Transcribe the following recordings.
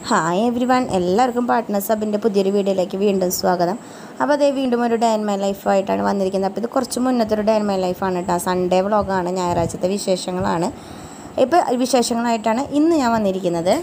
Hi everyone എല്ലാവർക്കും partner സബിൻ്റെ പുതിയൊരു വീഡിയോയിലേക്ക് വീണ്ടും സ്വാഗതം അപ്പോൾ അതേ വീണ്ടും ഒരു ഡേ ആൻഡ് മൈ ലൈഫായിട്ടാണ് വന്നിരിക്കുന്നത് അപ്പോൾ ഇത് കുറച്ച് മുന്നത്തെ ഒരു ഡേ ആൻഡ് മൈ ലൈഫാണ് കേട്ടോ സൺഡേ വ്ളോഗാണ് ഞായറാഴ്ചത്തെ വിശേഷങ്ങളാണ് ഇപ്പോൾ വിശേഷങ്ങളായിട്ടാണ് ഇന്ന് ഞാൻ വന്നിരിക്കുന്നത്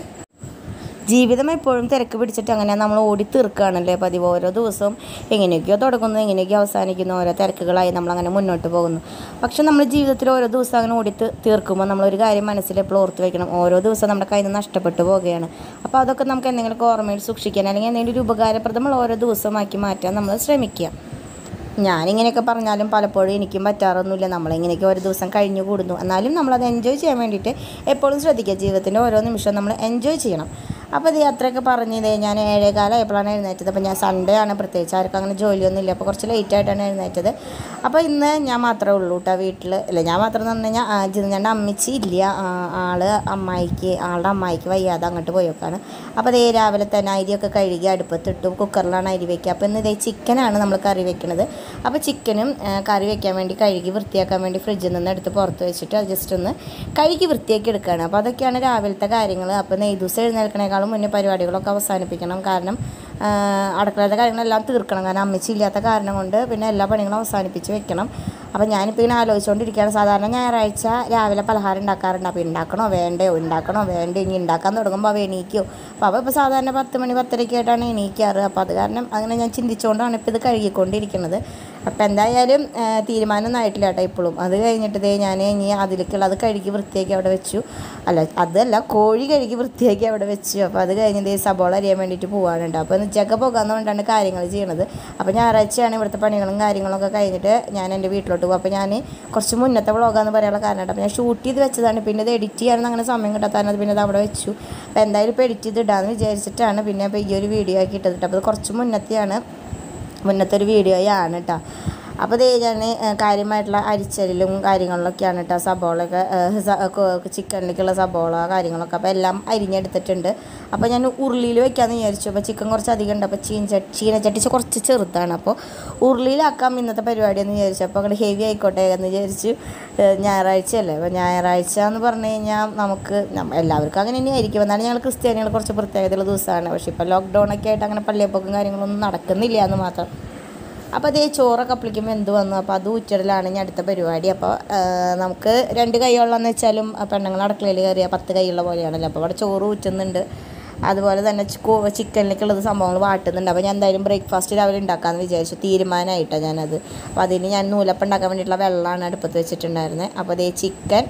ജീവിതം എപ്പോഴും തിരക്ക് പിടിച്ചിട്ട് അങ്ങനെ നമ്മൾ ഓടി തീർക്കുകയാണല്ലേ പതിവ് ഓരോ ദിവസവും എങ്ങനെയൊക്കെയോ തുടങ്ങുന്നു എങ്ങനെയൊക്കെയോ അവസാനിക്കുന്നു ഓരോ തിരക്കുകളായി നമ്മളങ്ങനെ മുന്നോട്ട് പോകുന്നു പക്ഷെ നമ്മൾ ജീവിതത്തിൽ ഓരോ ദിവസം അങ്ങനെ ഓടി തീ- തീർക്കുമ്പോൾ നമ്മളൊരു കാര്യം മനസ്സിൽ എപ്പോഴും ഓർത്ത് വെക്കണം ഓരോ ദിവസം നമ്മുടെ കയ്യിൽ നിന്ന് നഷ്ടപ്പെട്ടു പോവുകയാണ് അപ്പോൾ അതൊക്കെ നമുക്ക് എന്തെങ്കിലും ഓർമ്മയിൽ സൂക്ഷിക്കാൻ അല്ലെങ്കിൽ എന്തെങ്കിലും ഒരു ഉപകാരപ്രദമുള്ള ഓരോ ദിവസമാക്കി മാറ്റാൻ നമ്മൾ ശ്രമിക്കുക ഞാനിങ്ങനെയൊക്കെ പറഞ്ഞാലും പലപ്പോഴും എനിക്കും പറ്റാറൊന്നുമില്ല നമ്മളിങ്ങനെയൊക്കെ ഒരു ദിവസം കഴിഞ്ഞു കൂടുന്നു എന്നാലും നമ്മളത് എൻജോയ് ചെയ്യാൻ വേണ്ടിയിട്ട് എപ്പോഴും ശ്രദ്ധിക്കുക ജീവിതത്തിൻ്റെ ഓരോ നിമിഷവും നമ്മൾ എൻജോയ് ചെയ്യണം അപ്പോൾ ഇത് യാത്രയൊക്കെ പറഞ്ഞത് ഞാൻ ഏഴേകാലമായപ്പോഴാണ് എഴുന്നേറ്റത് അപ്പോൾ ഞാൻ സൺഡേ ആണ് പ്രത്യേകിച്ച് ആർക്കും അങ്ങനെ ജോലിയൊന്നും ഇല്ല അപ്പോൾ കുറച്ച് ലേറ്റ് ആയിട്ടാണ് എഴുന്നേറ്റത് അപ്പോൾ ഇന്ന് ഞാൻ മാത്രമേ ഉള്ളൂ കേട്ടോ വീട്ടിൽ അല്ല ഞാൻ മാത്രം എന്ന് പറഞ്ഞു കഴിഞ്ഞാൽ ആ, ജിന്നുഞ്ഞാൻ്റെ അമ്മച്ചി ഇല്ല ആ, ആള് അമ്മായിക്ക് ആളുടെ അമ്മായിക്ക് വയ്യാതെ അങ്ങോട്ട് പോയേക്കാണ് അപ്പോൾ അതേ രാവിലെ തന്നെ അരിയൊക്കെ കഴുകി അടുപ്പത്തിട്ടു കുക്കറിലാണ് അരി വെക്കുക അപ്പോൾ ഇന്ന് ഇതേ ചിക്കനാണ് നമ്മൾ കറി വെക്കുന്നത് അപ്പോൾ ചിക്കനും ആ, കറി വെക്കാൻ വേണ്ടി കഴുകി വൃത്തിയാക്കാൻ വേണ്ടി ഫ്രിഡ്ജിൽ നിന്ന് എടുത്ത് പുറത്ത് വെച്ചിട്ട് അത് ജസ്റ്റ് ഒന്ന് കഴുകി വൃത്തിയാക്കി എടുക്കുകയാണ് അപ്പോൾ അതൊക്കെയാണ് രാവിലത്തെ കാര്യങ്ങൾ അപ്പോൾ നെയ് ദിവസം എഴുന്നേൽക്കണേക്കാളും മുന്നേ പരിപാടികളൊക്കെ അവസാനിപ്പിക്കണം കാരണം ആ, അടുക്കളത്തെ കാര്യങ്ങളെല്ലാം തീർക്കണം കാരണം അമ്മച്ചി ഇല്ലാത്ത കാരണം കൊണ്ട് പിന്നെ എല്ലാ പണികളും അവസാനിപ്പിച്ച് വെക്കണം അപ്പോൾ ഞാനിപ്പോൾ ഇങ്ങനെ ആലോചിച്ചുകൊണ്ടിരിക്കുകയാണ് സാധാരണ ഞായറാഴ്ച രാവിലെ പലഹാരം ഉണ്ടാക്കാറുണ്ട് അപ്പോൾ ഉണ്ടാക്കണോ വേണ്ടയോ ഉണ്ടാക്കണോ വേണ്ടോ ഇനി ഉണ്ടാക്കാൻ തുടങ്ങുമ്പോൾ അവ എണീക്കോ അപ്പോൾ അവ ഇപ്പോൾ സാധാരണ പത്ത് മണി പത്തരയ്ക്ക് ആയിട്ടാണ് എണീക്കാറ് അപ്പോൾ അത് കാരണം അങ്ങനെ ഞാൻ ചിന്തിച്ചുകൊണ്ടാണ് ഇപ്പോൾ ഇത് കഴുകിക്കൊണ്ടിരിക്കുന്നത് അപ്പോൾ എന്തായാലും ആ, തീരുമാനമൊന്നും ആയിട്ടില്ല കേട്ടോ ഇപ്പോഴും അത് കഴിഞ്ഞിട്ട് ദേ ഞാൻ ഇനി അതിലേക്കുള്ള അത് കഴുകി വൃത്തിയാക്കി അവിടെ വെച്ചു അല്ല അതല്ല കോഴി കഴുകി വൃത്തിയാക്കി അവിടെ വെച്ചു അപ്പോൾ അത് കഴിഞ്ഞ് ദേ സബോള അറിയാൻ വേണ്ടിയിട്ട് പോകാനുണ്ട് അപ്പോൾ ഉച്ചയ്ക്ക് പോകാമെന്നുകൊണ്ടാണ് കാര്യങ്ങൾ ചെയ്യണത് അപ്പോൾ ഞായറാഴ്ചയാണ് ഇവിടുത്തെ പണികളും കാര്യങ്ങളൊക്കെ കഴിഞ്ഞിട്ട് ഞാൻ എൻ്റെ വീട്ടിലോട്ട് പോകും അപ്പോൾ ഞാൻ കുറച്ച് മുന്നത്തെ വ്ളോഗാന്ന് പറയാനുള്ള കാരണം അപ്പോൾ ഞാൻ ഷൂട്ട് ചെയ്ത് വെച്ചതാണ് പിന്നെ ഇത് എഡിറ്റ് ചെയ്യാനൊന്നും അങ്ങനെ സമയം കിട്ടാത്തത് പിന്നെ അത് അവിടെ വെച്ചു അപ്പോൾ എന്തായാലും ഇപ്പോൾ എഡിറ്റ് ചെയ്ത് ഇടാമെന്ന് വിചാരിച്ചിട്ടാണ് പിന്നെ ഇപ്പോൾ ഈ ഒരു വീഡിയോ ആക്കി ഇട്ടത് കേട്ടോ അപ്പോൾ ഇത് കുറച്ച് മുന്നത്തെയാണ് മുന്നത്തെ ഒരു വീഡിയോയാണ് കേട്ടോ അപ്പോൾ ദേ ഞാൻ കാര്യമായിട്ടുള്ള അരിച്ചലിലും കാര്യങ്ങളിലൊക്കെയാണ് കേട്ടോ സബോളയൊക്കെ ചിക്കനിലേക്കുള്ള സബോള കാര്യങ്ങളൊക്കെ അപ്പോൾ എല്ലാം അരിഞ്ഞെടുത്തിട്ടുണ്ട് അപ്പോൾ ഞാൻ ഉരുളിയിൽ വെക്കാമെന്ന് വിചാരിച്ചു അപ്പോൾ ചിക്കൻ കുറച്ച് അധികം ഉണ്ട് അപ്പോൾ ചീനച്ചട്ടി ചീനച്ചട്ടി കുറച്ച് ചെറുതാണ് അപ്പോൾ ഉരുളിയിലാക്കാം ഇന്നത്തെ പരിപാടി എന്ന് വിചാരിച്ചു അപ്പോൾ അങ്ങോട്ട് ഹെവി ആയിക്കോട്ടെ എന്ന് വിചാരിച്ചു ഏഹ് ഞായറാഴ്ച അല്ലേ അപ്പോൾ ഞായറാഴ്ച എന്ന് പറഞ്ഞു കഴിഞ്ഞാൽ നമുക്ക് നമ്മ- എല്ലാവർക്കും അങ്ങനെ തന്നെയായിരിക്കും എന്നാലും ഞങ്ങൾ ക്രിസ്ത്യാനികൾ കുറച്ച് പ്രത്യേകതയുള്ള ദിവസമാണ് പക്ഷേ ഇപ്പോൾ ലോക്ക്ഡൗൺ ഒക്കെ ആയിട്ട് അങ്ങനെ പള്ളിയപ്പോക്കും കാര്യങ്ങളൊന്നും നടക്കുന്നില്ല എന്ന് മാത്രം അപ്പോൾ അതേ ചോറൊക്കെ അപ്പിളിക്കുമ്പോൾ എന്ത് വന്നു അപ്പോൾ അത് ഊറ്റിടലാണ് ഇനി അടുത്ത പരിപാടി അപ്പോൾ ആ, നമുക്ക് രണ്ട് കൈയുള്ളതെന്ന് വെച്ചാലും ആ പെണ്ണുങ്ങൾ അടുക്കളയിൽ കയറിയ പത്ത് കൈയുള്ള പോലെയാണല്ലോ അപ്പോൾ അവിടെ ചോറ് ഊറ്റുന്നുണ്ട് അതുപോലെ തന്നെ ചി- ചിക്കനിലേക്കുള്ളത് സംഭവങ്ങൾ വാട്ടുന്നുണ്ട് അപ്പോൾ ഞാൻ എന്തായാലും ബ്രേക്ക്ഫാസ്റ്റ് രാവിലെ ഉണ്ടാക്കാമെന്ന് വിചാരിച്ചു തീരുമാനമായിട്ടാണ് ഞാനത് അപ്പോൾ അതിന് ഞാൻ നൂലപ്പം ഉണ്ടാക്കാൻ വേണ്ടിയിട്ടുള്ള വെള്ളമാണ് അടുപ്പത്ത് വെച്ചിട്ടുണ്ടായിരുന്നത് അപ്പോൾ അതേ ചിക്കൻ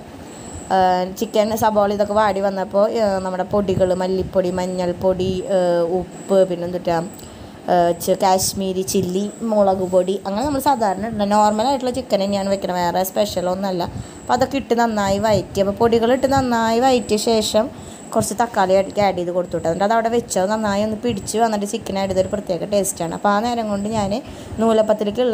ചിക്കൻ സബോള ഇതൊക്കെ വാടി വന്നപ്പോൾ ആ, നമ്മുടെ പൊടികൾ മല്ലിപ്പൊടി മഞ്ഞൾപ്പൊടി ആ, ഉപ്പ് പിന്നെന്തുട്ടാ ചെ- കാശ്മീരി ചില്ലി മുളക് പൊടി അങ്ങനെ നമ്മൾ സാധാരണ ഇടുന്ന നോർമലായിട്ടുള്ള ചിക്കൻ തന്നെയാണ് വെക്കുന്നത് വേറെ സ്പെഷ്യലൊന്നുമല്ല അപ്പോൾ അതൊക്കെ ഇട്ട് നന്നായി വയറ്റി അപ്പോൾ പൊടികളിട്ട് നന്നായി വയറ്റിയ ശേഷം കുറച്ച് തക്കാളി ആഡ് ചെയ്ത് കൊടുത്തുവിട്ടു എന്നിട്ട് അത് അവിടെ വെച്ചത് നന്നായി ഒന്ന് പിടിച്ച് വന്നിട്ട് ചിക്കൻ ആഡ് ചെയ്തൊരു പ്രത്യേക ടേസ്റ്റാണ് അപ്പോൾ ആ നേരം കൊണ്ട് ഞാൻ നൂലപ്പത്തിലേക്കുള്ള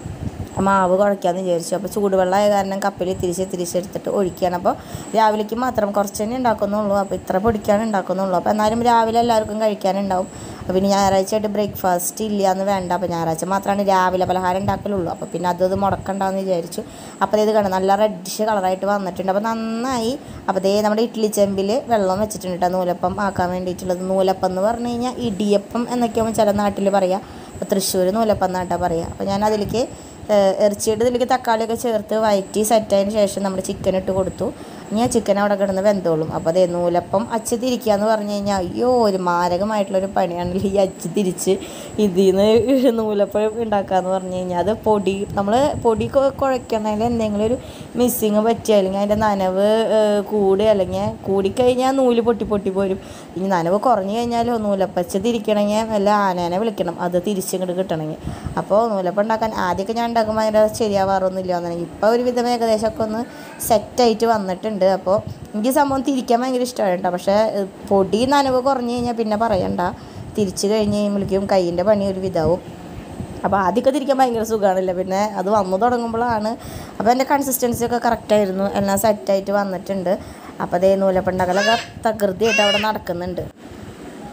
മാവ് കുഴയ്ക്കാമെന്ന് വിചാരിച്ചു അപ്പോൾ ചൂടുവെള്ളമായ കാരണം കപ്പിൽ തിരിച്ച് തിരിച്ചെടുത്തിട്ട് ഒഴിക്കുകയാണ് അപ്പോൾ രാവിലേക്ക് മാത്രം കുറച്ച് തന്നെ ഉണ്ടാക്കുന്നുള്ളൂ അപ്പോൾ ഇത്ര പൊടിക്കാണ് ഉണ്ടാക്കുന്നുള്ളൂ അപ്പോൾ എന്നാലും രാവിലെ എല്ലാവർക്കും കഴിക്കാനുണ്ടാവും അപ്പോൾ പിന്നെ ഞായറാഴ്ച ആയിട്ട് ബ്രേക്ക്ഫാസ്റ്റ് ഇല്ല എന്ന് വേണ്ട അപ്പോൾ ഞായറാഴ്ച മാത്രമാണ് രാവിലെ പലഹാരം ഉണ്ടാക്കലുള്ളൂ അപ്പോൾ പിന്നെ അത് മുടക്കണ്ടാന്ന് വിചാരിച്ചു അപ്പോൾ ഇത് കാണാം നല്ല റെഡിഷ് കളറായിട്ട് വന്നിട്ടുണ്ട് അപ്പോൾ നന്നായി അപ്പോൾ ദേ നമ്മുടെ ഇഡ്ഡലി ചെമ്പിൽ വെള്ളം വെച്ചിട്ടുണ്ട് കേട്ടോ നൂലപ്പം ആക്കാൻ വേണ്ടിയിട്ടുള്ളത് നൂലപ്പം എന്ന് പറഞ്ഞു കഴിഞ്ഞാൽ ഇടിയപ്പം എന്നൊക്കെയാകുമ്പോൾ ചില നാട്ടിൽ പറയുക അപ്പോൾ തൃശ്ശൂർ നൂലപ്പം എന്നാട്ടാ പറയുക അപ്പോൾ ഞാൻ അതിലേക്ക് ഇറച്ചിയുടെ ഇതിലേക്ക് തക്കാളിയൊക്കെ ചേർത്ത് വയറ്റി സെറ്റായതിന് ശേഷം നമ്മൾ ചിക്കൻ ഇട്ട് കൊടുത്തു ഇനി ആ ചിക്കൻ അവിടെ കിടന്ന് വെന്തോളും അപ്പോൾ അതേ നൂലപ്പം അച്ച് തിരിക്കുക എന്ന് പറഞ്ഞു കഴിഞ്ഞാൽ അയ്യോ ഒരു മാരകമായിട്ടുള്ളൊരു പണിയാണല്ലോ ഈ അച്ച് തിരിച്ച് ഇതിൽ നിന്ന് നൂലപ്പം ഉണ്ടാക്കാന്ന് പറഞ്ഞു കഴിഞ്ഞാൽ അത് പൊടി നമ്മൾ പൊടി കൊ- കുഴക്കണതിൽ എന്തെങ്കിലും ഒരു മിസ്സിങ് പറ്റുക അല്ലെങ്കിൽ അതിൻ്റെ നനവ് ഏഹ്, കൂടുക അല്ലെങ്കിൽ കൂടിക്കഴിഞ്ഞാൽ നൂല് പൊട്ടി പൊട്ടി പോരും ഇനി നനവ് കുറഞ്ഞു കഴിഞ്ഞാലോ നൂലപ്പച്ച തിരിക്കണമെങ്കിൽ വല്ല ആനേനെ വിളിക്കണം അത് തിരിച്ചിങ്ങോട്ട് കിട്ടണമെങ്കിൽ അപ്പോൾ നൂലപ്പം ഉണ്ടാക്കാൻ ആദ്യമൊക്കെ ഞാൻ ഉണ്ടാക്കുമ്പോൾ അതിൻ്റെ ശരിയാവാറൊന്നുമില്ല എന്നുണ്ടെങ്കിൽ ഇപ്പോൾ ഒരുവിധം ഏകദേശമൊക്കെ ഒന്ന് സെറ്റായിട്ട് വന്നിട്ടുണ്ട് അപ്പോൾ എനിക്ക് ഈ സംഭവം തിരിക്കാൻ ഭയങ്കര ഇഷ്ടമാണ് കേട്ടോ പക്ഷേ ഏഹ്, പൊടി നനവ് കുറഞ്ഞു കഴിഞ്ഞാൽ പിന്നെ പറയണ്ട തിരിച്ച് കഴിഞ്ഞ് കഴിയുമ്പോഴേക്കും കയ്യിൻ്റെ പണി ഒരു വിധാവും അപ്പോൾ ആദ്യമൊക്കെ തിരിക്കാൻ ഭയങ്കര സുഖമാണല്ലോ പിന്നെ അത് വന്നു തുടങ്ങുമ്പോഴാണ് അപ്പോൾ എൻ്റെ കൺസിസ്റ്റൻസി ഒക്കെ കറക്റ്റായിരുന്നു എല്ലാം സെറ്റായിട്ട് വന്നിട്ടുണ്ട് അപ്പോൾ അതേ നൂലപ്പണ്ടകളൊക്കെ തകൃതിയായിട്ട് അവിടെ നടക്കുന്നുണ്ട്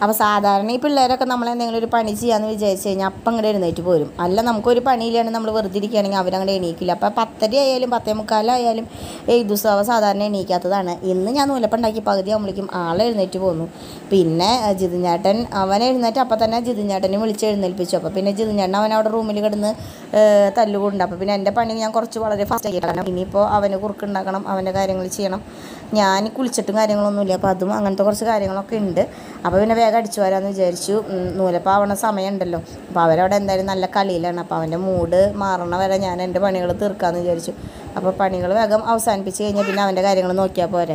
അപ്പോൾ സാധാരണ ഈ പിള്ളേരൊക്കെ നമ്മൾ എന്തെങ്കിലും ഒരു പണി ചെയ്യാമെന്ന് വിചാരിച്ച് കഴിഞ്ഞാൽ അപ്പം അങ്ങോട്ട് എഴുന്നേറ്റ് പോരും അല്ല നമുക്കൊരു പണിയില്ലാണ്ട് നമ്മൾ വെറുതെ ഇരിക്കുകയാണെങ്കിൽ അവരങ്ങോട്ട് എണീക്കില്ല അപ്പോൾ പത്തര ആയാലും പത്തേ മുക്കാലായാലും ഏഴ് ദിവസം അവ സാധാരണ എണീക്കാത്തതാണ് ഇന്ന് ഞാൻ നൂലപ്പം ഉണ്ടാക്കി പകുതി ആകുമ്പോഴേക്കും ആളെ എഴുന്നേറ്റ് പോന്നു പിന്നെ അഹ് ജിതിഞ്ഞേട്ടൻ അവൻ എഴുന്നേറ്റ് അപ്പം തന്നെ ജിതിഞ്ഞേട്ടനെ വിളിച്ച് എഴുന്നേൽപ്പിച്ചു അപ്പോൾ പിന്നെ ജിതിഞ്ഞേട്ടൻ അവൻ അവിടെ റൂമിൽ കിടന്ന് ഏഹ് തല്ലുകൊണ്ട് അപ്പോൾ പിന്നെ എൻ്റെ പണി ഞാൻ കുറച്ച് വളരെ ഫാസ്റ്റ് ആക്കി കാരണം ഇനിയിപ്പോൾ അവന് കുറുക്കുണ്ടാക്കണം അവൻ്റെ കാര്യങ്ങൾ ചെയ്യണം ഞാൻ കുളിച്ചിട്ടും കാര്യങ്ങളൊന്നുമില്ല അപ്പോൾ അതും അങ്ങനത്തെ കുറച്ച് കാര്യങ്ങളൊക്കെ ഉണ്ട് അപ്പോൾ പിന്നെ വേഗം അടിച്ചു വരാമെന്ന് വിചാരിച്ചു ഉം, നൂലപ്പം ആവണ സമയമുണ്ടല്ലോ അപ്പോൾ അവരവിടെ എന്തായാലും നല്ല കളിയിലാണ് അപ്പോൾ അവൻ്റെ മൂഡ് മാറണ വരെ ഞാൻ എൻ്റെ പണികൾ തീർക്കാമെന്ന് വിചാരിച്ചു അപ്പോൾ പണികൾ വേഗം അവസാനിപ്പിച്ച് കഴിഞ്ഞാൽ പിന്നെ അവൻ്റെ കാര്യങ്ങൾ നോക്കിയാൽ പോരെ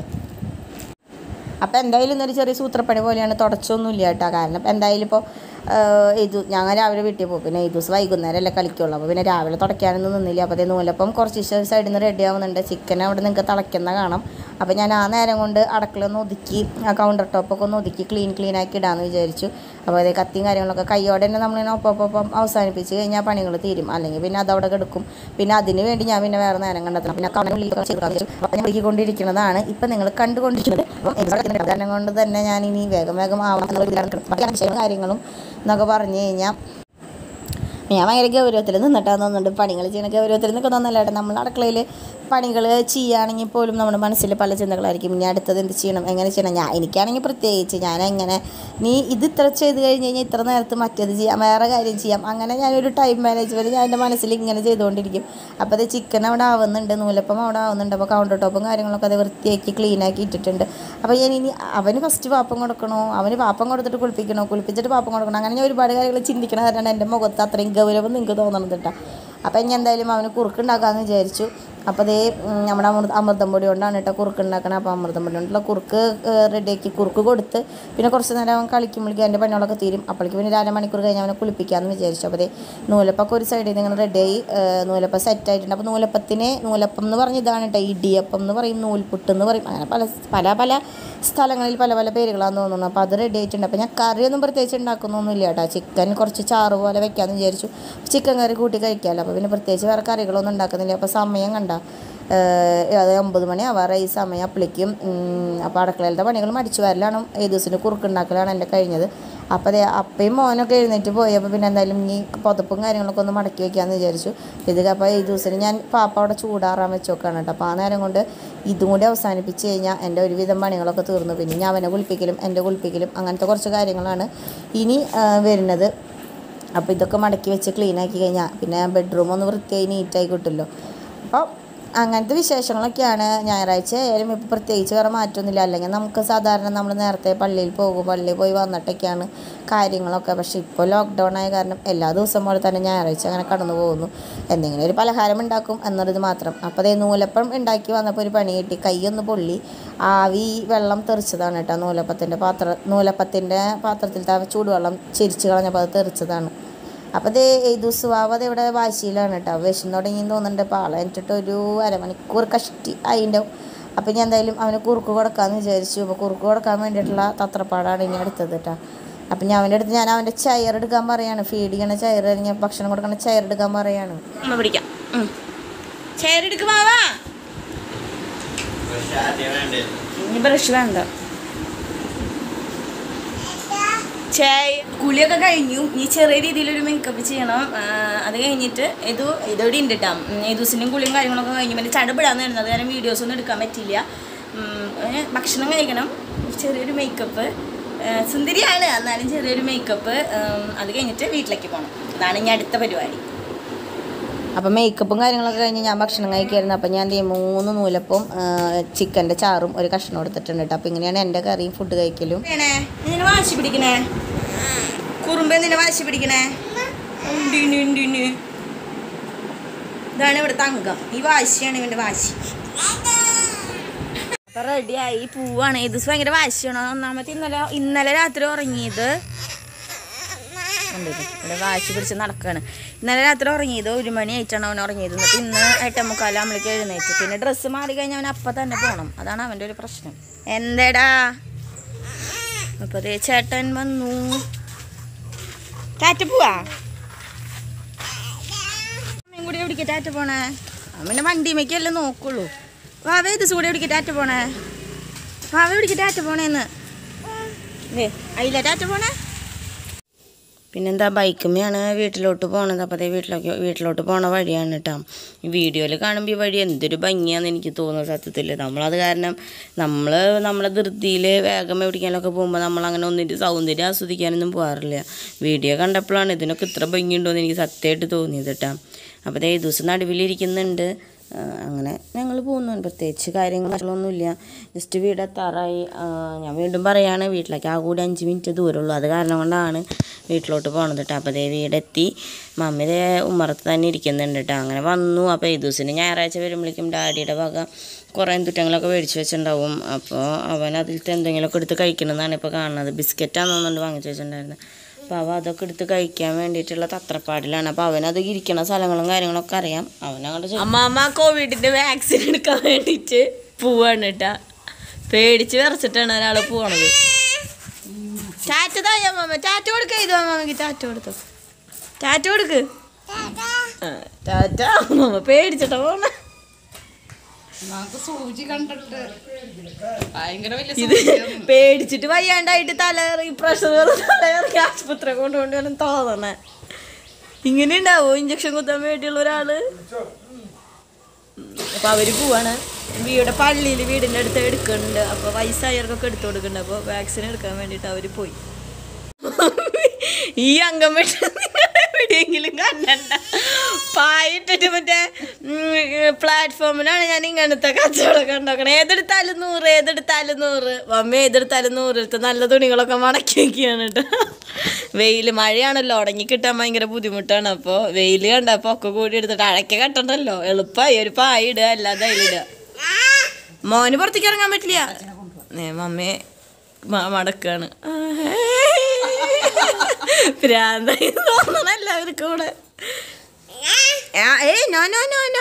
അപ്പോൾ എന്തായാലും ഇന്നൊരു ചെറിയ സൂത്രപ്പണി പോലെയാണ് തുടച്ചൊന്നുമില്ല കേട്ടോ കാരണം ഇപ്പം എന്തായാലും ഇപ്പോൾ ഇത് ഞാൻ രാവിലെ വീട്ടിൽ പോകും പിന്നെ ഈ ദിവസം വൈകുന്നേരം അല്ലേ കളിക്കുള്ളൂ അപ്പോൾ പിന്നെ രാവിലെ തുടയ്ക്കാനൊന്നും നിന്നില്ല അപ്പോൾ അതേ നൂലപ്പം കുറച്ച് സൈഡിൽ നിന്ന് റെഡി ആവുന്നുണ്ട് ചിക്കൻ അവിടെ നിങ്ങൾക്ക് തിളയ്ക്കുന്ന കാണാം അപ്പോൾ ഞാൻ ആ നേരം കൊണ്ട് അടുക്കള ഒന്ന് ഒതുക്കി ആ കൗണ്ടർ ടോപ്പൊക്കെ ഒന്ന് ഒതുക്കി ക്ലീൻ ക്ലീൻ ആക്കി ഇടാമെന്ന് വിചാരിച്ചു അപ്പോൾ അതേ കത്തിയും കാര്യങ്ങളൊക്കെ കൈയോടെ തന്നെ നമ്മളിങ്ങനെ ഒപ്പം അവസാനിപ്പിച്ച് കഴിഞ്ഞാൽ പണികൾ തീരും അല്ലെങ്കിൽ പിന്നെ അതവിടെ കിടക്കും പിന്നെ അതിന് വേണ്ടി ഞാൻ പിന്നെ വേറെ നേരം കണ്ടെത്തണം പിന്നെ കവണ ഉള്ളിലൊക്കെ ചെയ്ത് അപ്പോൾ ഞാൻ വിളിക്കൊണ്ടിരിക്കുന്നതാണ് ഇപ്പം നിങ്ങൾ കണ്ടുകൊണ്ടിരിക്കുന്നത് അപ്പം കാരണം കൊണ്ട് തന്നെ ഞാൻ ഇനി വേഗം വേഗം ആവണം എന്നുള്ള ഇതിലാണ് കിടക്കുന്നത്. ബാക്കി വിഷയങ്ങളും കാര്യങ്ങളും എന്നൊക്കെ പറഞ്ഞു കഴിഞ്ഞാൽ ഞാൻ ഭയങ്കര ഗൗരവത്തിൽ നിന്നിട്ടാന്ന് തോന്നുന്നുണ്ട് പണികൾ ചെയ്യണ ഗൗരവത്തിൽ നിൽക്കുന്നൊന്നല്ല കേട്ടോ നമ്മൾ അടുക്കളയിൽ പണികൾ ചെയ്യുകയാണെങ്കിൽ പോലും നമ്മുടെ മനസ്സിൽ പല ചിന്തകളായിരിക്കും ഇനി അടുത്തത് എന്ത് ചെയ്യണം എങ്ങനെ ചെയ്യണം ഞാൻ എനിക്കാണെങ്കിൽ പ്രത്യേകിച്ച് ഞാൻ എങ്ങനെ നീ ഇത് ഇത്ര ചെയ്ത് കഴിഞ്ഞ് കഴിഞ്ഞാൽ ഇത്ര നേരത്ത് മറ്റേത് ചെയ്യാം വേറെ കാര്യം ചെയ്യാം അങ്ങനെ ഞാനൊരു ടൈം മാനേജ്മെൻറ്റ് ഞാൻ എൻ്റെ മനസ്സിൽ ഇങ്ങനെ ചെയ്തുകൊണ്ടിരിക്കും അപ്പോൾ അത് ചിക്കൻ അവിടെ ആവുന്നുണ്ട് നൂലപ്പം അവിടെ ആവുന്നുണ്ട് അപ്പോൾ കൗണ്ടർ ടോപ്പും കാര്യങ്ങളൊക്കെ അത് വൃത്തിയാക്കി ക്ലീനാക്കി ഇട്ടിട്ടുണ്ട് അപ്പോൾ ഞാൻ ഇനി അവന് ഫസ്റ്റ് പാപ്പം കൊടുക്കണോ അവന് പാപ്പം കൊടുത്തിട്ട് കുളിപ്പിക്കണോ കുളിപ്പിച്ചിട്ട് പാപ്പം കൊടുക്കണോ അങ്ങനെ ഞാൻ ഒരുപാട് കാര്യങ്ങൾ ചിന്തിക്കണ കാരണമാണ് എൻ്റെ മുഖത്ത് അത്രയും ഗൗരവം നിങ്ങൾക്ക് തോന്നണത് കേട്ടോ അപ്പം ഞാൻ എന്തായാലും അവന് കുറുക്കുണ്ടാക്കാമെന്ന് വിചാരിച്ചു അപ്പോൾ അതേ നമ്മുടെ അമൃത അമൃതം പൊടി കൊണ്ടാണ് കേട്ടോ കുറുക്ക് ഉണ്ടാക്കണം അപ്പോൾ അമൃതം പൊടി കൊണ്ടുള്ള കുറുക്ക് റെഡിയാക്കി കുറുക്ക് കൊടുത്ത് പിന്നെ കുറച്ച് നേരം അവൻ കളിക്കുമ്പോഴേക്കും എൻ്റെ പണികളൊക്കെ തീരും അപ്പോഴേക്കും പിന്നെ ഒരു അരമണിക്കൂർ കഴിഞ്ഞ് അവനെ കുളിപ്പിക്കാമെന്ന് വിചാരിച്ചു അപ്പോൾ അതേ നൂലപ്പൊക്കെ ഒരു സൈഡിൽ നിന്ന് ഇങ്ങനെ റെഡിയായി നൂലപ്പം സെറ്റ് ആയിട്ടുണ്ട് അപ്പോൾ നൂലപ്പത്തിന് നൂലപ്പം എന്ന് പറഞ്ഞ ഇതാണ് കേട്ടോ ഇടിയപ്പം എന്ന് പറയും നൂൽപുട്ട് എന്ന് പറയും അങ്ങനെ പല പല പല സ്ഥലങ്ങളിൽ പല പല പേരുകളാണെന്ന് തോന്നുന്നു അപ്പോൾ അത് റെഡി ആയിട്ടുണ്ട് അപ്പോൾ ഞാൻ കറിയൊന്നും പ്രത്യേകിച്ച് ഉണ്ടാക്കുന്നൊന്നുമില്ല കേട്ടോ ചിക്കൻ കുറച്ച് ചാറ് പോലെ വെക്കാമെന്ന് വിചാരിച്ചു ചിക്കൻ കറി കൂട്ടി കഴിക്കാമല്ലോ അപ്പോൾ പിന്നെ പ്രത്യേകിച്ച് വേറെ കറികളൊന്നും ഉണ്ടാക്കുന്നില്ല അപ്പോൾ സമയം കണ്ട അത് ഒമ്പത് മണി ആവാറായി ഈ സമയം അപ്പോഴേക്കും അപ്പോൾ അടുക്കളയിലത്തെ പണികൾ മടിച്ചു വരലാണ് ഏത് ദിവസത്തിന് കുറുക്കുണ്ടാക്കലാണ് എൻ്റെ കഴിഞ്ഞത് അപ്പോൾ അതെ അപ്പയും മോനൊക്കെ എഴുന്നേറ്റ് പോയി അപ്പോൾ പിന്നെ എന്തായാലും ഈ പുതപ്പും കാര്യങ്ങളൊക്കെ ഒന്ന് മടക്കി വയ്ക്കാമെന്ന് വിചാരിച്ചു ഇത് അപ്പോൾ ഈ ദിവസം ഞാൻ പാപ്പ അവിടെ ചൂടാറാൻ വെച്ച് നോക്കുകയാണ് കേട്ടോ അപ്പോൾ ആ നേരം കൊണ്ട് ഇതും കൂടി അവസാനിപ്പിച്ച് കഴിഞ്ഞാൽ എൻ്റെ ഒരുവിധം പണികളൊക്കെ തീർന്നു പിന്നെ ഞാൻ അവനെ കുളിപ്പിക്കലും എൻ്റെ കുളിപ്പിക്കലും അങ്ങനത്തെ കുറച്ച് കാര്യങ്ങളാണ് ഇനി ആ, വരുന്നത് അപ്പോൾ ഇതൊക്കെ മടക്കി വെച്ച് ക്ലീൻ ആക്കി കഴിഞ്ഞാൽ പിന്നെ ബെഡ്റൂം ഒന്ന് വൃത്തിയായി നീറ്റായി കിട്ടുമല്ലോ അപ്പോൾ അങ്ങനത്തെ വിശേഷങ്ങളൊക്കെയാണ് ഞായറാഴ്ച ആയാലും ഇപ്പോൾ പ്രത്യേകിച്ച് വേറെ മാറ്റമൊന്നുമില്ല അല്ലെങ്കിൽ നമുക്ക് സാധാരണ നമ്മൾ നേരത്തെ പള്ളിയിൽ പോകും പള്ളിയിൽ പോയി വന്നിട്ടൊക്കെയാണ് കാര്യങ്ങളൊക്കെ പക്ഷേ ഇപ്പോൾ ലോക്ക്ഡൗൺ ആയ കാരണം എല്ലാ ദിവസവും പോലെ തന്നെ ഞായറാഴ്ച അങ്ങനെ കടന്നു പോകുന്നു എന്തെങ്കിലും ഒരു പലഹാരം ഉണ്ടാക്കും എന്നൊരിത് മാത്രം അപ്പോൾ അതേ നൂലപ്പം ഉണ്ടാക്കി വന്നപ്പോൾ ഒരു പണി കിട്ടി കൈയൊന്ന് പൊള്ളി ആവി വെള്ളം തെറിച്ചതാണ് കേട്ടോ നൂലപ്പത്തിൻ്റെ പാത്ര നൂലപ്പത്തിൻ്റെ പാത്രത്തിലത്തെ ആ ചൂടുവെള്ളം ചിരിച്ച് കളഞ്ഞപ്പോൾ അത് തെറിച്ചതാണ് അപ്പോൾ ദേ ഏതു സുവാവത് ഇവിടെ വാശിയിലാണ് കേട്ടോ വിഷം തുടങ്ങി തോന്നുന്നുണ്ട് അപ്പോൾ ആളെ എന്നിട്ട് ഒരു അരമണിക്കൂർ കഷ്ടി അതിൻ്റെ അപ്പോൾ ഞാൻ എന്തായാലും അവന് കുറുക്ക് കൊടുക്കാമെന്ന് വിചാരിച്ചു അപ്പോൾ കുറുക്ക് കൊടുക്കാൻ വേണ്ടിയിട്ടുള്ള തത്രപ്പാടാണ് ഇനി അടുത്തത് കേട്ടോ അപ്പം ഞാൻ അവൻ്റെ അടുത്ത് ഞാൻ അവൻ്റെ ചെയർ എടുക്കാൻ പറയാണ് ഫീഡ് ചെയ്യണ ചെയർ അല്ലെങ്കിൽ ഭക്ഷണം കൊടുക്കണ ചെയർ എടുക്കാൻ പറയാണ് അമ്മ പിടിക്കാം ചെയർ എടുക്കുമാവാ ഇനി ബ്രഷ് വേണ്ട ചായ കുളിയൊക്കെ കഴിഞ്ഞു ഇനി ചെറിയ രീതിയിലൊരു മേക്കപ്പ് ചെയ്യണം ആ, അത് കഴിഞ്ഞിട്ട് ഇത് ഇതോടെ ഉണ്ട് കേട്ടോ ഏതൂസിൻ്റെയും കുളിയും കാര്യങ്ങളൊക്കെ കഴിഞ്ഞു പിന്നെ ചടപിടാന്ന് വരുന്നത് കാരണം വീഡിയോസ് ഒന്നും എടുക്കാൻ പറ്റില്ല ഉം, പിന്നെ ഭക്ഷണം കഴിക്കണം ചെറിയൊരു മേക്കപ്പ് സുന്ദരിയാണ് എന്നാലും ചെറിയൊരു മേക്കപ്പ് അത് കഴിഞ്ഞിട്ട് വീട്ടിലേക്ക് പോകണം അതാണ് ഇനി അടുത്ത പരിപാടി അപ്പം മേക്കപ്പും കാര്യങ്ങളൊക്കെ കഴിഞ്ഞ് ഞാൻ ഭക്ഷണം കഴിക്കായിരുന്നു അപ്പം ഞാൻ ദേ മൂന്ന് നൂലപ്പും ചിക്കൻ്റെ ചാറും ഒരു കഷ്ണം എടുത്തിട്ടുണ്ട് കേട്ടോ അപ്പം ഇങ്ങനെയാണ് എൻ്റെ കറിയും ഫുഡ് കഴിക്കലും വേണേ നിന്നെ വാശി പിടിക്കണേ കുറുമ്പ നിന്നെ വാശി പിടിക്കണേ ഉണ്ട്, ഉണ്ട്, ഉണ്ട്, ഉണ്ട്. ഇതാണ് ഇവിടെ തങ്കം ഈ വാശിയാണ് ഇവന്റെ വാശി അപ്പൊ റെഡിയായി പൂവാണ് ഇത് ഭയങ്കര വാശിയാണ് ഒന്നാമത്തെ ഇന്നലെ ഇന്നലെ രാത്രി ഉറങ്ങിയത് കണ്ടില്ലേ? ഇവിടെ വാശി പിടിച്ച് നടക്കാണ് ഇന്നലെ രാത്രി ഉറങ്ങിയത് ഒരു മണി ആയിട്ടാണ് അവൻ ഉറങ്ങിയത് എന്നിട്ട് ഇന്ന് എട്ടേ മുക്കാലാകുമ്പോഴേക്ക് എഴുന്നേറ്റ് പിന്നെ ഡ്രസ്സ് മാറി കഴിഞ്ഞാൽ അവൻ അപ്പം തന്നെ പോകണം അതാണ് അവൻ്റെ ഒരു പ്രശ്നം എന്തേടാ അപ്പൊ ദേ ചേട്ടൻ വന്നു ടാറ്റ പോവാ അമ്മയും കൂടി എവിടേക്ക് ടാറ്റ പോണേ അവൻ്റെ വണ്ടിമേക്കല്ലേ നോക്കുള്ളൂ വാവ ഏത് കൂടെ എവിടേക്ക് ടാറ്റ പോണേ വാവ എവിടേക്ക് ടാറ്റ പോണേന്ന് അയില ടാറ്റ പോണേ പിന്നെന്താ ബൈക്കുമ്മയാണ് വീട്ടിലോട്ട് പോണത് അപ്പോൾ അതേ വീട്ടിലേക്ക് വീട്ടിലോട്ട് പോണ വഴിയാണ് കേട്ടോ ഈ വീഡിയോയിൽ കാണുമ്പോൾ ഈ വഴി എന്തൊരു ഭംഗിയാണെന്ന് എനിക്ക് തോന്നുന്നു സത്യത്തിൽ നമ്മളത് കാരണം നമ്മൾ നമ്മളെ ധൃതിയിൽ വേഗം എവിടേക്കാനൊക്കെ പോകുമ്പോൾ നമ്മൾ അങ്ങനെ ഒന്നിൻ്റെ സൗന്ദര്യം ആസ്വദിക്കാനൊന്നും പോകാറില്ല വീഡിയോ കണ്ടപ്പോഴാണ് ഇതിനൊക്കെ ഇത്ര ഭംഗിയുണ്ടോ എന്ന് എനിക്ക് സത്യമായിട്ട് തോന്നിയത് കേട്ടോ അപ്പോൾ അതേ ദിവസം നടുവിലിരിക്കുന്നുണ്ട് ആ, അങ്ങനെ ഞങ്ങൾ പോകുന്നുണ്ട് പ്രത്യേകിച്ച് കാര്യങ്ങളൊന്നുമില്ല ജസ്റ്റ് വീടെത്താറായി ആ, ഞാൻ വീണ്ടും പറയാണ് വീട്ടിലേക്ക് ആ കൂടി അഞ്ച് മിനിറ്റ് ദൂരമുള്ളൂ അത് കാരണം കൊണ്ടാണ് വീട്ടിലോട്ട് പോകണത് കേട്ടോ അപ്പോൾ ദേ വീടെത്തി മമ്മി ദേ ഉമ്മറത്ത് തന്നെ ഇരിക്കുന്നുണ്ട് കേട്ടോ അങ്ങനെ വന്നു അപ്പോൾ ഈ ദിവസം ഞായറാഴ്ച വരുമ്പോഴേക്കും ഡാഡിയുടെ വക കുറേ തുറ്റങ്ങളൊക്കെ മേടിച്ച് വെച്ചിട്ടുണ്ടാവും അപ്പോൾ അവൻ അതിലത്തെ എന്തെങ്കിലുമൊക്കെ എടുത്ത് കഴിക്കണമെന്നാണ് ഇപ്പോൾ കാണുന്നത് ബിസ്ക്കറ്റാന്ന് തോന്നുന്നുണ്ട് വാങ്ങിച്ച് വെച്ചിട്ടുണ്ടായിരുന്നത് അപ്പോൾ അവ അതൊക്കെ എടുത്ത് കഴിക്കാൻ വേണ്ടിയിട്ടുള്ള തത്രപ്പാടിലാണ് അപ്പോൾ അവനത് ഇരിക്കണ സ്ഥലങ്ങളും കാര്യങ്ങളൊക്കെ അറിയാം അവനങ്ങോട്ട് അമ്മാമ്മ കോവിഡിന്റെ വാക്സിൻ എടുക്കാൻ വേണ്ടിട്ട് പോവാണ് കേട്ടാ പേടിച്ച് വിറച്ചിട്ടാണ് ഒരാള് പോണത് ടാറ്റ തായ അമ്മാമ്മ ടാറ്റ കൊടുക്ക ഇത് അമ്മാമ്മക്ക് ടാറ്റ കൊടുത്തു ടാറ്റ കൊടുക്ക് ആ, ടാറ്റ അമ്മാമ്മ പേടിച്ചിട്ടാ പോണ നമുക്ക് സൂചി കണ്ടിട്ട് ഭയങ്കര വലിയ ഇത് പേടിച്ചിട്ട് വയ്യാണ്ടായിട്ട് തലകറി പ്രഷർ തലകറി ആശുപത്രി കൊണ്ടുകൊണ്ട് വരണം തോന്നണേ ഇങ്ങനെ ഉണ്ടാവോ ഇഞ്ചക്ഷൻ കുത്താൻ വേണ്ടിയുള്ള ഒരാള് അപ്പൊ അവര് പോവാണ് വീട് പള്ളിയിൽ വീടിന്റെ അടുത്ത് എടുക്കുന്നുണ്ട് അപ്പൊ വയസ്സായവർക്കൊക്കെ എടുത്തു കൊടുക്കുന്നുണ്ട് അപ്പൊ വാക്സിൻ എടുക്കാൻ വേണ്ടിട്ട് അവര് പോയി ഈ അംഗം വെട്ട് നിങ്ങൾ എവിടെയെങ്കിലും കണ്ടണ്ട പായിട്ടിട്ട് മറ്റേ പ്ലാറ്റ്ഫോമിലാണ് ഞാൻ ഇങ്ങനത്തെ കച്ചവടമൊക്കെ ഉണ്ടാക്കണം ഏതെടുത്താലും നൂറ് ഏതെടുത്താലും നൂറ് മമ്മ ഏതെടുത്താലും നൂറ് എടുത്ത് നല്ല തുണികളൊക്കെ മടക്കി വെക്കുകയാണ് കേട്ടോ വെയിൽ മഴയാണല്ലോ ഉടങ്ങി കിട്ടാൻ ഭയങ്കര ബുദ്ധിമുട്ടാണ് അപ്പോൾ വെയിൽ കണ്ടപ്പോൾ ഒക്കെ കൂടി എടുത്തിട്ട് അഴക്ക കട്ടണ്ടല്ലോ എളുപ്പമായി ഒരു പായ ഇടുക അല്ലാതെ അതിലിടുക മോന് പുറത്തേക്ക് ഇറങ്ങാൻ പറ്റില്ല ഏ മമ്മയെ മ- മടക്കാണ് ഭ്രാന്തായി തോന്നണം എല്ലാവർക്കും കൂടെ ആ, ഏയ് നോ നോ നോ നോ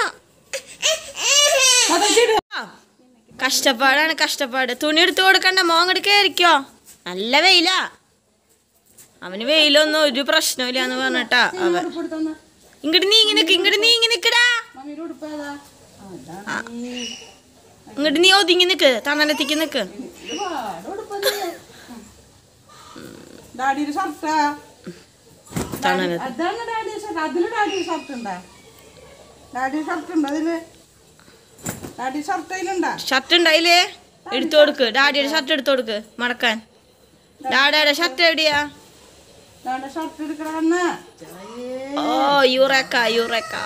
ആ, കഷ്ടപ്പാടാണ് കഷ്ടപ്പാട് തുണി എടുത്ത് കൊടുക്കണ്ട മോങ്ങട് കയറിക്കോ നല്ല വെയിലാ അവന് വെയിലൊന്നും ഒരു പ്രശ്നമില്ല എന്ന് പറഞ്ഞിട്ടാ അവൻ ഇങ്ങോട്ട് നീങ്ങി നിക്ക് ഇങ്ങോട്ട് നീങ്ങി നിക്കടാ ഇങ്ങോട്ട് നീ ഒതുങ്ങി നിക്ക് തണലത്തേക്ക് നിക്ക് ഡാഡിയുടെ ഷർട്ടാ തണല അതാണ് ഡാഡിയുടെ ഷർട്ട് അതില് ഡാഡിയുടെ ഷർട്ട് ഉണ്ടാ ഡാഡിയുടെ ഷർട്ട് ഉണ്ട് അതില് ഡാഡി ഷർട്ട് അതിലുണ്ടാ ഷർട്ട് ഉണ്ടായില്ലേ എടുത്തു കൊടുക്ക് ഡാഡിയുടെ ഷർട്ട് എടുത്തു കൊടുക്ക് മടക്കാൻ ഡാഡിയുടെ ഷർട്ട് എവിടെയാ ഡാഡിയുടെ ഷർട്ട് എടുക്കണമെന്ന് ഓ യൂറേക്ക യൂറേക്ക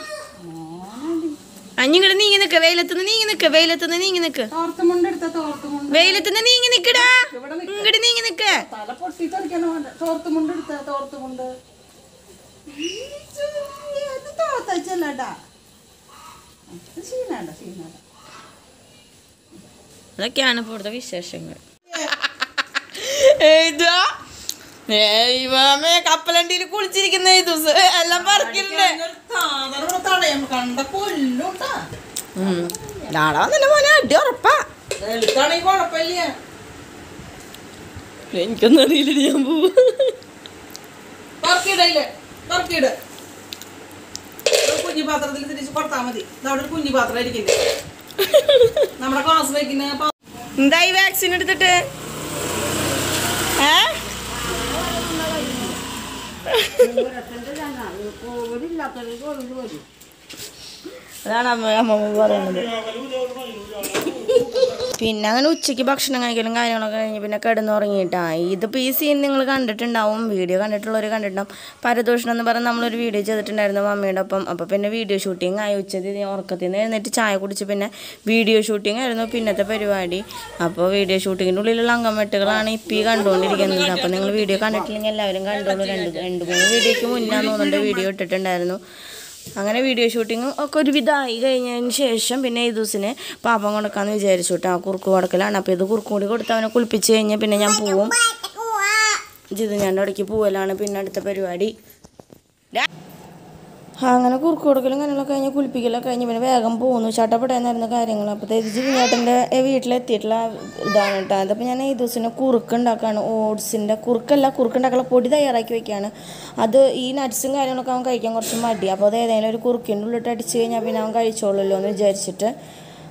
അഞ്ഞിങ്ങട് നീങ്ങി നിക്ക് വെയിലത്തുനിന്ന് നീങ്ങി നിക്ക് വെയിലത്തുനിന്ന് നീങ്ങി നിക്ക് തോർത്ത് മുണ്ട് എടുത്ത തോർത്ത് മുണ്ട് വെയിലത്തുനിന്ന് നീങ്ങി നിക്കടാ ഇങ്ങട് നീങ്ങി നിക്ക് തല പൊട്ടി തെറിക്കാൻ തോർത്ത് മുണ്ട് എടുത്ത തോർത്ത് മുണ്ട് അത് തോർത്തച്ചല്ലടാ ശീനാണ്ട ശീനാണ്ട അതൊക്കെയാണ് ഇപ്പോഴത്തെ വിശേഷങ്ങൾ ഇതാ കപ്പലണ്ടിയിൽ കുളിച്ചിരിക്കുന്ന ഈ ദിവസം എല്ലാം പറിക്കുന്നുണ്ട് തടയം കണ്ട കൊല്ലുണ്ടാ നാളെ വന്നെ മോനെ അടി ഉറപ്പാ എളുത്താണെങ്കിൽ കുഴപ്പമില്ല എനിക്കൊന്നും അറിയില്ല ഞാൻ പോവും തുറക്കിടയില്ലേ തുറക്കിട് ഒരു കുഞ്ഞു പാത്രത്തിൽ തിരിച്ച് കൊടുത്താൽ മതി അവിടെ ഒരു കുഞ്ഞു പാത്രം ഇരിക്കില്ലേ നമ്മുടെ ക്ലാസ് വയ്ക്കുന്ന പാ- എന്തായി വാക്സിൻ എടുത്തിട്ട് ഏ അതാണ് അമ്മ അമ്മമ്മ പറയുന്നത് പിന്നെ അങ്ങനെ ഉച്ചയ്ക്ക് ഭക്ഷണം കഴിക്കലും കാര്യങ്ങളൊക്കെ കഴിഞ്ഞ് പിന്നെ കിടന്നുറങ്ങിയിട്ടാ ഇതിപ്പോൾ ഈ സീൻ നിങ്ങൾ കണ്ടിട്ടുണ്ടാവും വീഡിയോ കണ്ടിട്ടുള്ളവർ കണ്ടിട്ടുണ്ടാവും പരദൂഷണം എന്ന് പറഞ്ഞ് നമ്മളൊരു വീഡിയോ ചെയ്തിട്ടുണ്ടായിരുന്നു മമ്മിയുടെ ഒപ്പം അപ്പോൾ പിന്നെ വീഡിയോ ഷൂട്ടിംഗ് ആയി ഉച്ചത്തിൽ ഉറക്കത്തിൽ നിന്ന് എഴുന്നേറ്റ് ചായ കുടിച്ച് പിന്നെ വീഡിയോ ഷൂട്ടിംഗ് ആയിരുന്നു പിന്നത്തെ പരിപാടി അപ്പോൾ വീഡിയോ ഷൂട്ടിങ്ങിൻ്റെ ഉള്ളിലുള്ള അംഗമെട്ടുകളാണ് ഇപ്പോൾ ഈ കണ്ടുകൊണ്ടിരിക്കുന്നത് അപ്പോൾ നിങ്ങൾ വീഡിയോ കണ്ടിട്ടില്ലെങ്കിൽ എല്ലാവരും കണ്ടോളൂ രണ്ട് രണ്ട് മൂന്ന് വീഡിയോയ്ക്ക് മുന്നാന്ന് തോന്നുന്നുണ്ട് വീഡിയോ ഇട്ടിട്ടുണ്ടായിരുന്നു അങ്ങനെ വീഡിയോ ഷൂട്ടിങ്ങും ഒക്കെ ഒരുവിധമായി കഴിഞ്ഞതിന് ശേഷം പിന്നെ ഈ ദിവസത്തിന് പാപ്പം കൊടുക്കാമെന്ന് വിചാരിച്ചു കേട്ടോ കുറുക്ക് കൊടുക്കലാണ് അപ്പോൾ ഇത് കുറുക്കും കൂടി കൊടുത്ത് അവനെ കുളിപ്പിച്ച് കഴിഞ്ഞാൽ പിന്നെ ഞാൻ പോവും ജിത് ഞാൻ ഇടയ്ക്ക് പോവലാണ് പിന്നെ അടുത്ത പരിപാടി ഡാ. ആ, അങ്ങനെ കുറുക്ക് കൊടുക്കലും കാര്യങ്ങളൊക്കെ കഴിഞ്ഞ് കുളിപ്പിക്കലൊക്കെ കഴിഞ്ഞ് പിന്നെ വേഗം പോകുന്നു ചട്ടപ്പെടാന്നായിരുന്ന കാര്യങ്ങൾ അപ്പോഴത്തേക്ക് ജിവിഞ്ഞേട്ടൻ്റെ വീട്ടിലെത്തിയിട്ടുള്ള ഇതാണ് കേട്ടോ അതപ്പോൾ ഞാൻ ഈ ദിവസം കുറുക്ക് ഉണ്ടാക്കുകയാണ് ഓട്സിൻ്റെ കുറുക്കല്ല കുറുക്ക് ഉണ്ടാക്കാനുള്ള പൊടി തയ്യാറാക്കി വെക്കുകയാണ് അത് ഈ നട്ട്സും കാര്യങ്ങളൊക്കെ അവൻ കഴിക്കാൻ കുറച്ച് മടി അപ്പോൾ അത് ഏതെങ്കിലും ഒരു കുറുക്കിൻ്റെ ഉള്ളിട്ട് അടിച്ച് കഴിഞ്ഞാൽ പിന്നെ അവൻ കഴിച്ചോളുമല്ലോ എന്ന് വിചാരിച്ചിട്ട്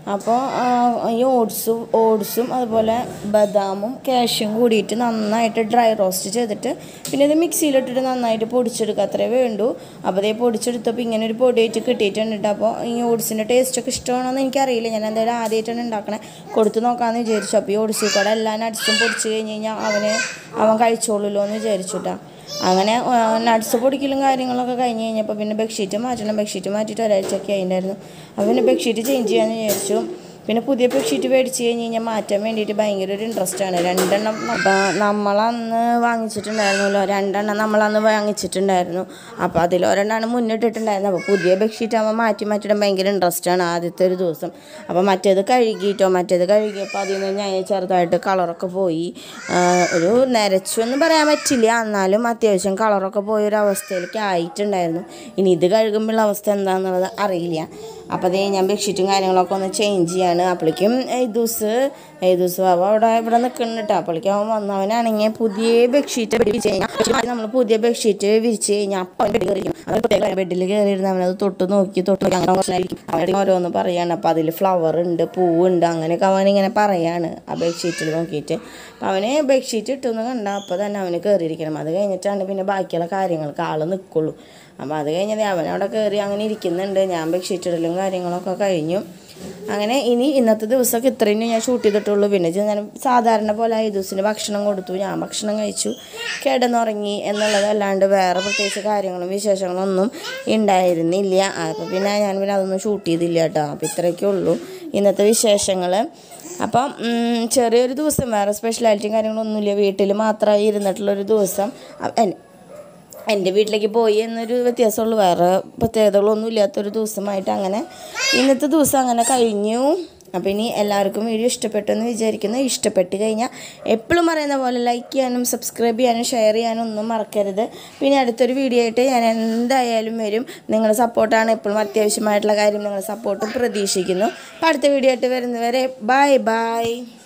അപ്പോൾ ഈ ഓട്സും ഓട്സും അതുപോലെ ബദാമും കാഷ്യും കൂടിയിട്ട് നന്നായിട്ട് ഡ്രൈ റോസ്റ്റ് ചെയ്തിട്ട് പിന്നെ ഇത് മിക്സിയിലിട്ടിട്ട് നന്നായിട്ട് പൊടിച്ചെടുക്കുക അത്രേ വേണ്ടൂ അപ്പോൾ ഇതേ പൊടിച്ചെടുത്തപ്പോൾ ഇങ്ങനെ ഒരു പൊടിയായിട്ട് കിട്ടിയിട്ടുണ്ട് കേട്ടോ അപ്പോൾ ഈ ഓട്സിൻ്റെ ടേസ്റ്റൊക്കെ ഇഷ്ടമാണോന്ന് എനിക്കറിയില്ല ഞാൻ എന്തായാലും ആദ്യമായിട്ടാണ് ഉണ്ടാക്കണേ കൊടുത്ത് നോക്കാമെന്ന് വിചാരിച്ചു അപ്പോൾ ഈ ഓട്സിൽ കൂടെ എല്ലാ നട്ട്സും പൊടിച്ച് കഴിഞ്ഞ് കഴിഞ്ഞാൽ അവന് അവൻ കഴിച്ചോളൂല്ലോ എന്ന് വിചാരിച്ചു കേട്ടോ അങ്ങനെ നട്ട്സ് പൊടിക്കലും കാര്യങ്ങളൊക്കെ കഴിഞ്ഞ് കഴിഞ്ഞപ്പോൾ പിന്നെ ബെഡ്ഷീറ്റ് മാറ്റണം ബെഡ്ഷീറ്റ് മാറ്റിയിട്ട് ഒരാഴ്ചയൊക്കെ ആയിട്ടുണ്ടായിരുന്നു അപ്പോൾ പിന്നെ ബെഡ്ഷീറ്റ് ചേഞ്ച് ചെയ്യാമെന്ന് വിചാരിച്ചു പിന്നെ പുതിയ ബെഡ്ഷീറ്റ് മേടിച്ച് കഴിഞ്ഞ് കഴിഞ്ഞാൽ മാറ്റാൻ വേണ്ടിയിട്ട് ഭയങ്കര ഒരു ഇൻട്രസ്റ്റ് ആണ് രണ്ടെണ്ണം അപ്പം നമ്മളന്ന് വാങ്ങിച്ചിട്ടുണ്ടായിരുന്നല്ലോ രണ്ടെണ്ണം നമ്മളന്ന് വാങ്ങിച്ചിട്ടുണ്ടായിരുന്നു അപ്പോൾ അതിൽ ഒരെണ്ണമാണ് മുന്നിട്ടിട്ടുണ്ടായിരുന്നത് അപ്പോൾ പുതിയ ബെഡ്ഷീറ്റ് ആകുമ്പോൾ മാറ്റി മാറ്റിയിടാൻ ഭയങ്കര ഇൻട്രസ്റ്റ് ആണ് ആദ്യത്തെ ഒരു ദിവസം അപ്പോൾ മറ്റേത് കഴുകിയിട്ടോ മറ്റേത് കഴുകിയപ്പോൾ അതിൽ നിന്ന് ഞാൻ ചെറുതായിട്ട് കളറൊക്കെ പോയി ആ, ഒരു നരച്ചു എന്ന് പറയാൻ പറ്റില്ല എന്നാലും അത്യാവശ്യം കളറൊക്കെ പോയ ഒരു അവസ്ഥയിലേക്ക് ആയിട്ടുണ്ടായിരുന്നു ഇനി ഇത് കഴുകുമ്പോഴുള്ള അവസ്ഥ എന്താണെന്നുള്ളത് അറിയില്ല അപ്പോൾ അതേ ഞാൻ ബെഡ്ഷീറ്റും കാര്യങ്ങളൊക്കെ ഒന്ന് ചേഞ്ച് ചെയ്യാണ് അപ്പോഴേക്കും ഏദൂസ് ഏദൂസ് ബാബ അവിടെ ഇവിടെ നിൽക്കുന്നുണ്ട് കേട്ടോ അപ്പോഴേക്കും അവൻ വന്നവനാണെങ്കിൽ പുതിയ ബെഡ്ഷീറ്റ് വിരിച്ച് കഴിഞ്ഞാൽ നമ്മൾ പുതിയ ബെഡ്ഷീറ്റ് വിരിച്ച് കഴിഞ്ഞാൽ അപ്പം അവൻ ബെഡ് കയറിയിരിക്കും അത് പ്രത്യേക ബെഡിൽ കയറിയിരുന്ന് അവനത് തൊട്ട് നോക്കി തൊട്ട് നോക്കി അങ്ങനെ പ്രശ്നമായിരിക്കും അവരുടെ ഓരോന്ന് പറയാണ് അപ്പോൾ അതിൽ ഫ്ലവർ ഉണ്ട് പൂവുണ്ട് അങ്ങനെയൊക്കെ അവനിങ്ങനെ പറയാണ് ആ ബെഡ്ഷീറ്റിൽ നോക്കിയിട്ട് അപ്പോൾ അവന് ബെഡ്ഷീറ്റ് ഇട്ടെന്ന് കണ്ട അപ്പോൾ തന്നെ അവന് കയറിയിരിക്കണം അത് കഴിഞ്ഞിട്ടാണ് പിന്നെ ബാക്കിയുള്ള കാര്യങ്ങൾക്ക് ആൾ നിൽക്കുള്ളൂ അപ്പോൾ അത് കഴിഞ്ഞത് അവൻ അവിടെ കയറി അങ്ങനെ ഇരിക്കുന്നുണ്ട് ഞാൻ ബെഡ്ഷീറ്റ് ഇടലും കാര്യങ്ങളൊക്കെ കഴിഞ്ഞു അങ്ങനെ ഇനി ഇന്നത്തെ ദിവസമൊക്കെ ഇത്രയും ഞാൻ ഷൂട്ട് ചെയ്തിട്ടുള്ളൂ പിന്നെ ഇത് ഞാൻ സാധാരണ പോലെ ആ ദിവസത്തിന് ഭക്ഷണം കൊടുത്തു ഞാൻ ഭക്ഷണം കഴിച്ചു കിടന്നുറങ്ങി എന്നുള്ളതല്ലാണ്ട് വേറെ പ്രത്യേകിച്ച് കാര്യങ്ങളും വിശേഷങ്ങളും ഒന്നും ഉണ്ടായിരുന്നില്ല അപ്പോൾ പിന്നെ ഞാൻ പിന്നെ അതൊന്നും ഷൂട്ട് ചെയ്തില്ല കേട്ടോ അപ്പോൾ ഇത്രയൊക്കെ ഉള്ളൂ ഇന്നത്തെ വിശേഷങ്ങൾ അപ്പം ഉം, ചെറിയൊരു ദിവസം വേറെ സ്പെഷ്യാലിറ്റിയും കാര്യങ്ങളൊന്നുമില്ല വീട്ടിൽ മാത്രമായി ഇരുന്നിട്ടുള്ളൊരു ദിവസം അ- എൻ- എൻ്റെ വീട്ടിലേക്ക് പോയി എന്നൊരു വ്യത്യാസമുള്ളൂ വേറെ പ്രത്യേകതകളൊന്നും ഇല്ലാത്തൊരു ദിവസമായിട്ട് അങ്ങനെ ഇന്നത്തെ ദിവസം അങ്ങനെ കഴിഞ്ഞു അപ്പോൾ ഇനി എല്ലാവർക്കും വീഡിയോ ഇഷ്ടപ്പെട്ടു എന്ന് വിചാരിക്കുന്നു ഇഷ്ടപ്പെട്ട് കഴിഞ്ഞാൽ എപ്പോഴും പറയുന്ന പോലെ ലൈക്ക് ചെയ്യാനും സബ്സ്ക്രൈബ് ചെയ്യാനും ഷെയർ ചെയ്യാനും ഒന്നും മറക്കരുത് പിന്നെ അടുത്തൊരു വീഡിയോ ആയിട്ട് ഞാൻ എന്തായാലും വരും നിങ്ങളുടെ സപ്പോർട്ടാണ് എപ്പോഴും അത്യാവശ്യമായിട്ടുള്ള കാര്യം നിങ്ങളുടെ സപ്പോർട്ടും പ്രതീക്ഷിക്കുന്നു അപ്പോൾ അടുത്ത വീഡിയോ ആയിട്ട് വരുന്നവരെ ബൈ ബൈ